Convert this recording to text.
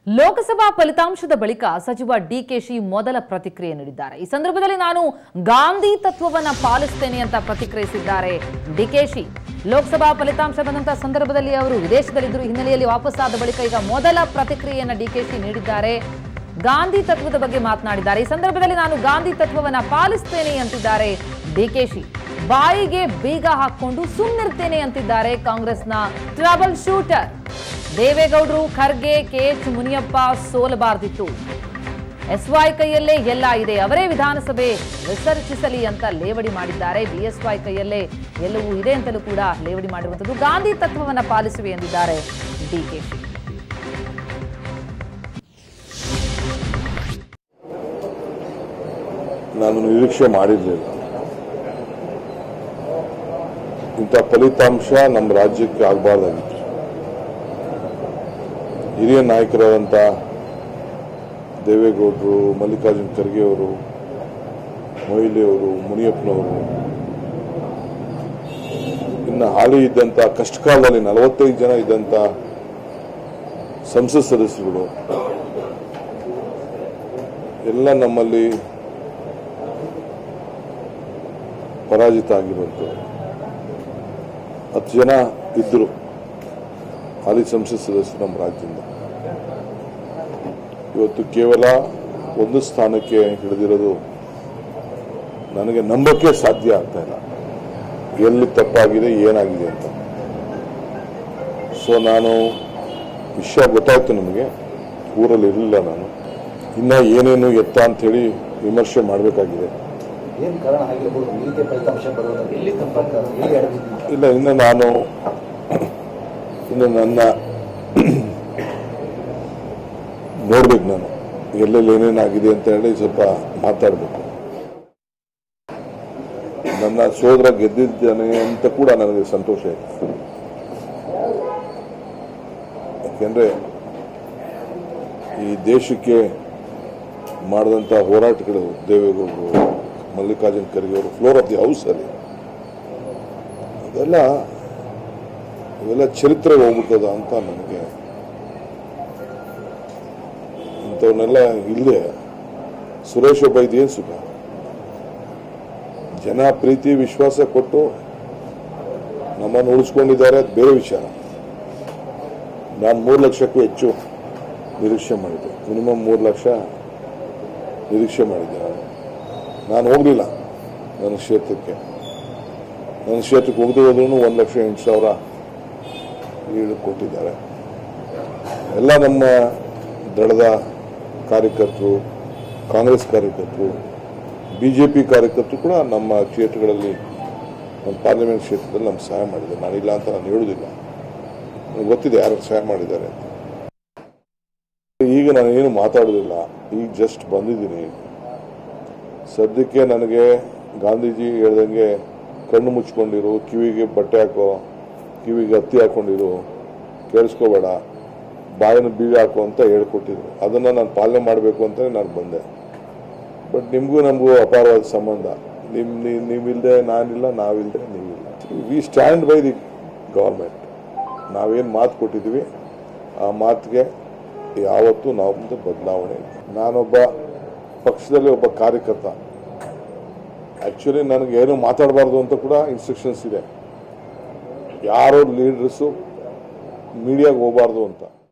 ಲೋಕಸಭಾ ಫಲಿತಾಂಶದ ಬಳಿಕ ಸಚಿವ ಡಿಕೆಶಿ ಮೊದಲ ಪ್ರತಿಕ್ರಿಯೆ ನೀಡಿದ್ದಾರೆ ಈ ಸಂದರ್ಭದಲ್ಲಿ ನಾನು ಗಾಂಧಿ ತತ್ವವನ್ನ ಪಾಲಿಸ್ತೇನೆ ಅಂತ ಪ್ರತಿಕ್ರಿಯಿಸಿದ್ದಾರೆ ಡಿಕೆಶಿ ಲೋಕಸಭಾ ಫಲಿತಾಂಶ ಬಂದಂತಹ ಸಂದರ್ಭದಲ್ಲಿ ಅವರು ವಿದೇಶದಲ್ಲಿದ್ದರು ಹಿನ್ನೆಲೆಯಲ್ಲಿ ವಾಪಸ್ಸಾದ ಬಳಿಕ ಈಗ ಮೊದಲ ಪ್ರತಿಕ್ರಿಯೆಯನ್ನ ಡಿಕೆಶಿ ನೀಡಿದ್ದಾರೆ ಗಾಂಧಿ ತತ್ವದ ಬಗ್ಗೆ ಮಾತನಾಡಿದ್ದಾರೆ ಈ ಸಂದರ್ಭದಲ್ಲಿ ನಾನು ಗಾಂಧಿ ತತ್ವವನ್ನ ಪಾಲಿಸ್ತೇನೆ ಅಂತಿದ್ದಾರೆ ಡಿಕೆಶಿ ಬಾಯಿಗೆ ಬೀಗ ಹಾಕೊಂಡು ಸುಮ್ಮನಿರ್ತೇನೆ ಅಂತಿದ್ದಾರೆ ಕಾಂಗ್ರೆಸ್ನ ಟ್ರಬಲ್ ಶೂಟರ್ ದೇವೇಗೌಡರು ಖರ್ಗೆ ಕೆಎಚ್ ಮುನಿಯಪ್ಪ ಸೋಲಬಾರ್ದಿತ್ತು ಎಸ್ವೈ ಕೈಯಲ್ಲೇ ಎಲ್ಲ ಇದೆ ಅವರೇ ವಿಧಾನಸಭೆ ವಿಸರ್ಜಿಸಲಿ ಅಂತ ಲೇವಡಿ ಮಾಡಿದ್ದಾರೆ ಬಿಎಸ್ವೈ ಕೈಯಲ್ಲೇ ಎಲ್ಲವೂ ಇದೆ ಅಂತಲೂ ಕೂಡ ಲೇವಡಿ ಮಾಡಿರುವಂಥದ್ದು ಗಾಂಧಿ ತತ್ವವನ್ನ ಪಾಲಿಸುವೆ ಎಂದಿದ್ದಾರೆ ಡಿಕೆಶಿ ನಾನು ನಿರೀಕ್ಷೆ ಮಾಡಿರಲಿಲ್ಲ ಇಂಥ ಫಲಿತಾಂಶ ನಮ್ಮ ರಾಜ್ಯಕ್ಕೆ ಆಗಬಾರ್ದಾಗಿತ್ತು ಹಿರಿಯ ನಾಯಕರಾದಂಥ ದೇವೇಗೌಡರು ಮಲ್ಲಿಕಾರ್ಜುನ್ ಖರ್ಗೆ ಅವರು ಮೊಯ್ಲಿ ಅವರು ಮುನಿಯಪ್ಪನವರು ಇನ್ನು ಹಾಲಿ ಇದ್ದಂಥ ಕಷ್ಟಕಾಲದಲ್ಲಿ ನಲವತ್ತೈದು ಜನ ಇದ್ದಂಥ ಸಂಸತ್ ಸದಸ್ಯರುಗಳು ಎಲ್ಲ ನಮ್ಮಲ್ಲಿ ಪರಾಜಿತ ಆಗಿರುವಂಥದ್ದು ಹತ್ತು ಜನ ಇದ್ದರು ಹಾಲಿ ಸಂಸತ್ ಸದಸ್ಯರು ನಮ್ಮ ರಾಜ್ಯದಿಂದ ಇವತ್ತು ಕೇವಲ ಒಂದು ಸ್ಥಾನಕ್ಕೆ ಹಿಡಿದಿರೋದು ನನಗೆ ನಂಬಕ್ಕೆ ಸಾಧ್ಯ ಆಗ್ತಾ ಇಲ್ಲ ಎಲ್ಲಿ ತಪ್ಪಾಗಿದೆ ಏನಾಗಿದೆ ಅಂತ ಸೊ ನಾನು ವಿಷಯ ಗೊತ್ತಾಯ್ತು ನಮಗೆ ಊರಲ್ಲಿ ಇರಲಿಲ್ಲ ನಾನು ಇನ್ನ ಏನೇನು ಎತ್ತ ಅಂಥೇಳಿ ವಿಮರ್ಶೆ ಮಾಡಬೇಕಾಗಿದೆ ಏನ್ ಕಾರಣ ಆಗಿರ್ಬೋದು ಈ ರೀತಿಯ ಫಲಿತಾಂಶ ಬರೋದಕ್ಕೆ ಎಲ್ಲಿ ತಪ್ಪಾಗ ಎಲ್ಲಿ ಅಡಗಿದ್ವಿ ಇಲ್ಲ ಇನ್ನು ನಾನು ಇನ್ನು ನನ್ನ ನೋಡ್ಬೇಕು ನಾನು ಎಲ್ಲೆಲ್ಲಿ ಏನೇನಾಗಿದೆ ಅಂತ ಹೇಳಿ ಸ್ವಲ್ಪ ಮಾತಾಡಬೇಕು ನನ್ನ ಸೋದರ ಗೆದ್ದಿದ್ದಾನೆ ಅಂತ ಕೂಡ ನನಗೆ ಸಂತೋಷ ಇದೆ ಯಾಕೆಂದ್ರೆ ಈ ದೇಶಕ್ಕೆ ಮಾಡಿದಂಥ ಹೋರಾಟಗಳು ದೇವೇಗೌಡರು ಮಲ್ಲಿಕಾರ್ಜುನ್ ಖರ್ಗೆ ಅವರು ಫ್ಲೋರ್ ಆಫ್ ದಿ ಹೌಸ್ ಅಲ್ಲಿ ಅದೆಲ್ಲ ಇವೆಲ್ಲ ಚರಿತ್ರೆ ಹೋಗ್ಬಿಟ್ಟದ ಅಂತ ನನಗೆ ಇಂಥವನ್ನೆಲ್ಲ ಇಲ್ಲದೆ ಸುರೇಶ್ ಒಬ್ಬ ಇದೇನು ಸುಖ ಜನ ಪ್ರೀತಿ ವಿಶ್ವಾಸ ಕೊಟ್ಟು ನಮ್ಮನ್ನು ಉಳಿಸ್ಕೊಂಡಿದ್ದಾರೆ ಅದು ಬೇರೆ ವಿಚಾರ ನಾನು ಮೂರು ಲಕ್ಷಕ್ಕೂ ಹೆಚ್ಚು ನಿರೀಕ್ಷೆ ಮಾಡಿದ್ದೆ ಮಿನಿಮಮ್ ಮೂರು ಲಕ್ಷ ನಿರೀಕ್ಷೆ ಮಾಡಿದ್ದೆ ನಾನು ನಾನು ಹೋಗಲಿಲ್ಲ ನನ್ನ ಕ್ಷೇತ್ರಕ್ಕೆ ನನ್ನ ಕ್ಷೇತ್ರಕ್ಕೆ ಹೋಗದೆ ಹೋದ್ರೂ ಒಂದು ಲಕ್ಷ ಎಂಟು ಸಾವಿರ ಲೀಡ್ ಕೊಟ್ಟಿದ್ದಾರೆ ಎಲ್ಲ ನಮ್ಮ ದಳದ ಕಾರ್ಯಕರ್ತರು ಕಾಂಗ್ರೆಸ್ ಕಾರ್ಯಕರ್ತರು ಬಿ ಜೆ ಪಿ ಕಾರ್ಯಕರ್ತರು ಕೂಡ ನಮ್ಮ ಕ್ಷೇತ್ರಗಳಲ್ಲಿ ನಮ್ಮ ಪಾರ್ಲಿಮೆಂಟ್ ಕ್ಷೇತ್ರದಲ್ಲಿ ನಮ್ಗೆ ಸಹಾಯ ಮಾಡಿದ್ದಾರೆ ನಾನಿಲ್ಲ ಅಂತ ನಾನು ಹೇಳುವುದಿಲ್ಲ ನನಗೆ ಗೊತ್ತಿದೆ ಯಾರು ಸಹಾಯ ಮಾಡಿದ್ದಾರೆ ಅಂತ ಈಗ ನಾನು ಏನು ಮಾತಾಡೋದಿಲ್ಲ ಈಗ ಜಸ್ಟ್ ಬಂದಿದ್ದೀನಿ ಸದ್ಯಕ್ಕೆ ನನಗೆ ಗಾಂಧೀಜಿ ಹೇಳ್ದಂಗೆ ಕಣ್ಣು ಮುಚ್ಕೊಂಡಿರು ಕಿವಿಗೆ ಬಟ್ಟೆ ಹಾಕೋ ಕಿವಿಗೆ ಹತ್ತಿ ಹಾಕೊಂಡಿರು ಕೇಳಿಸ್ಕೋಬೇಡ ಬಾಯಿನ ಬೀಗ ಹಾಕೋ ಅಂತ ಹೇಳ್ಕೊಟ್ಟಿದ್ರು ಅದನ್ನು ನಾನು ಪಾಲನೆ ಮಾಡಬೇಕು ಅಂತಲೇ ನಾನು ಬಂದೆ ಬಟ್ ನಿಮಗೂ ನಮಗೂ ಅಪಾರವಾದ ಸಂಬಂಧ ನಿಮ್ ನೀ- ನೀವಿಲ್ದೆ ನಾನಿಲ್ಲ ನಾವಿಲ್ದೆ ನೀವಿಲ್ಲ we stand by the government ನಾವೇನು ಮಾತು ಕೊಟ್ಟಿದ್ವಿ ಆ ಮಾತಿಗೆ ಯಾವತ್ತೂ ನಾವು ಬದಲಾವಣೆ ಇಲ್ಲ. ನಾನೊಬ್ಬ ಪಕ್ಷದಲ್ಲಿ ಒಬ್ಬ ಕಾರ್ಯಕರ್ತ ಆ್ಯಕ್ಚುಲಿ ನನಗೆ ಏನು ಮಾತಾಡಬಾರ್ದು ಅಂತ ಕೂಡ ಇನ್ಸ್ಟ್ರಕ್ಷನ್ಸ್ ಇದೆ ಯಾರೋ ಲೀಡರ್ಸು ಮೀಡಿಯಾಗೆ ಹೋಗಬಾರ್ದು ಅಂತ